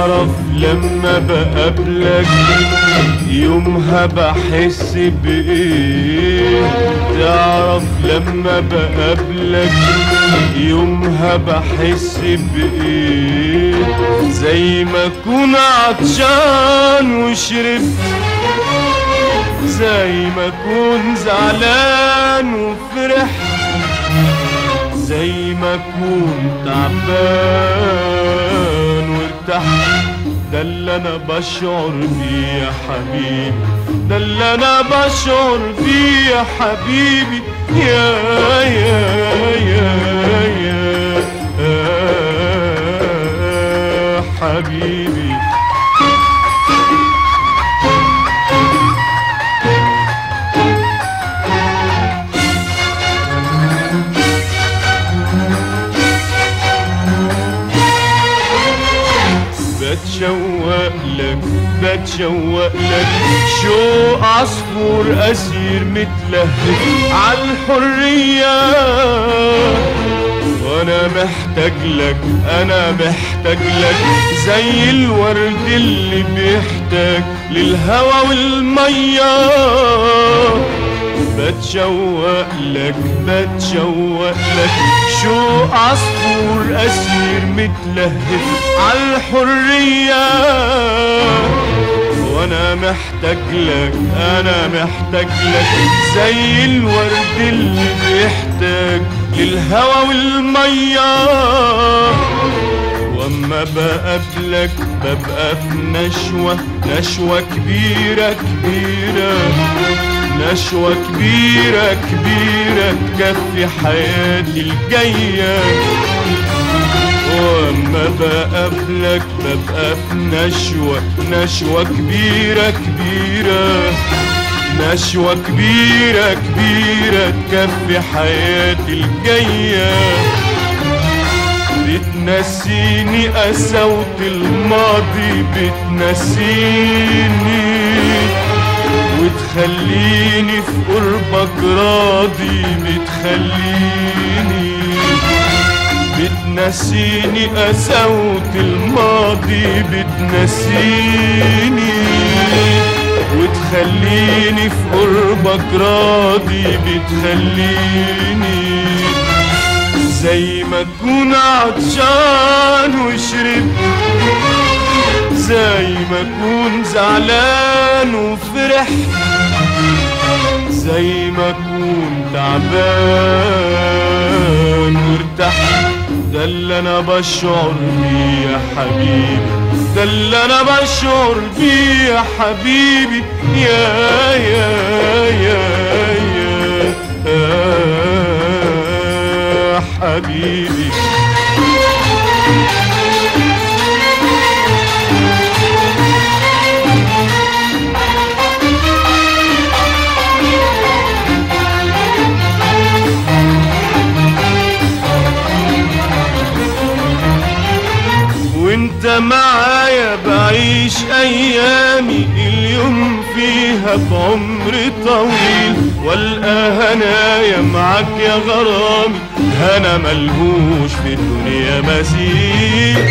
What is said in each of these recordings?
تعرف لما بقابلك يومها بحس بإيه تعرف لما بقابلك يومها بحس بإيه زي ما أكون عطشان وشربت زي ما أكون زعلان وفرحت زي ما أكون تعبان وارتحت ده اللي أنا بشعر بيه يا حبيبي ده اللي أنا بشعر بيه يا حبيبي يا يا يا يا, يا حبيبي بتشوق لك بتشوق لك شو عصفور أسير متلهف عالحرية وانا محتاج لك انا محتاج لك زي الورد اللي بيحتاج للهوى والميه بتشوق لك بتشوق لك شو عصفور أسير متلهف عالحرية وانا محتاج لك انا محتاج لك زي الورد اللي بيحتاج للهوى والميه واما بقابلك ببقى في نشوة نشوة كبيرة كبيرة نشوة كبيرة كبيرة تكفي حياتي الجاية واما بقابلك ببقى في نشوة نشوة كبيرة كبيرة نشوة كبيرة كبيرة تكفي حياتي الجاية بتنسيني قساوة الماضي بتنسيني وتخليني في قربك راضي بتخليني بتنسيني قساوة الماضي بتنسيني وتخليني في قربك راضي بتخليني زي ما اكون عطشان وشربت زي ما اكون زعلان وفرحت زي ما اكون تعبان وارتحت ده اللي انا بشعر بيه يا حبيبي ده اللي انا بشعر بيه يا حبيبي يا يا يا يا, يا حبيبي وانت معايا بعيش ايامي اليوم فيها بعمر طويل والقى هنايا معاك يا غرامي هنا ملهوش في الدنيا مثيل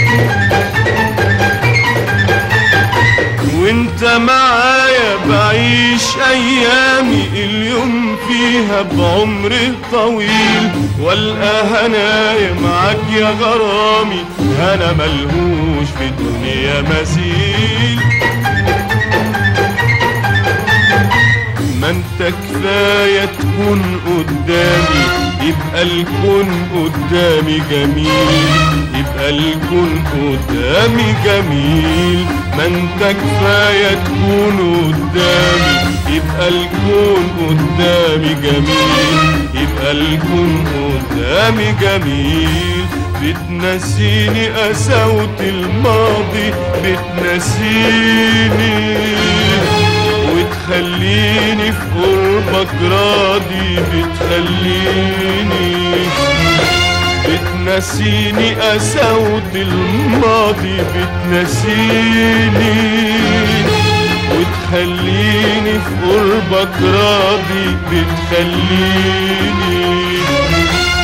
وانت معايا بعيش ايامي اليوم فيها بعمر طويل والقى هنايا معاك يا غرامي انا ملهوش في الدنيا مثيل ما انت كفايه تكون قدامي يبقى الكون قدامي جميل يبقى الكون قدامي جميل ما انت كفايه تكون قدامي يبقى الكون قدامي جميل يبقى الكون قدامي جميل بتنسيني قساوة الماضي بتنسيني وتخليني في قربك راضي بتخليني بتنسيني قساوة الماضي بتنسيني وتخليني في قربك راضي بتخليني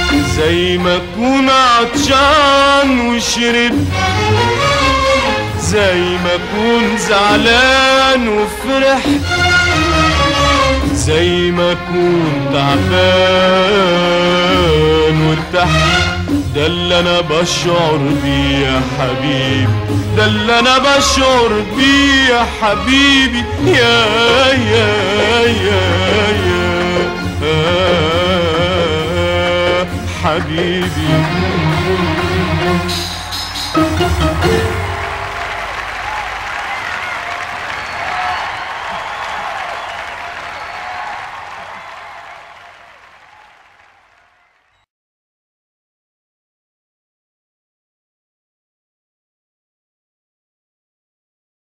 زي ما اكون عطشان وشربت زي ما اكون زعلان وفرحت زي ما اكون تعبان وارتحت ده اللي انا بشعر بيه يا حبيبي ده اللي انا بشعر بيه يا حبيبي يا يا يا يا حبيبي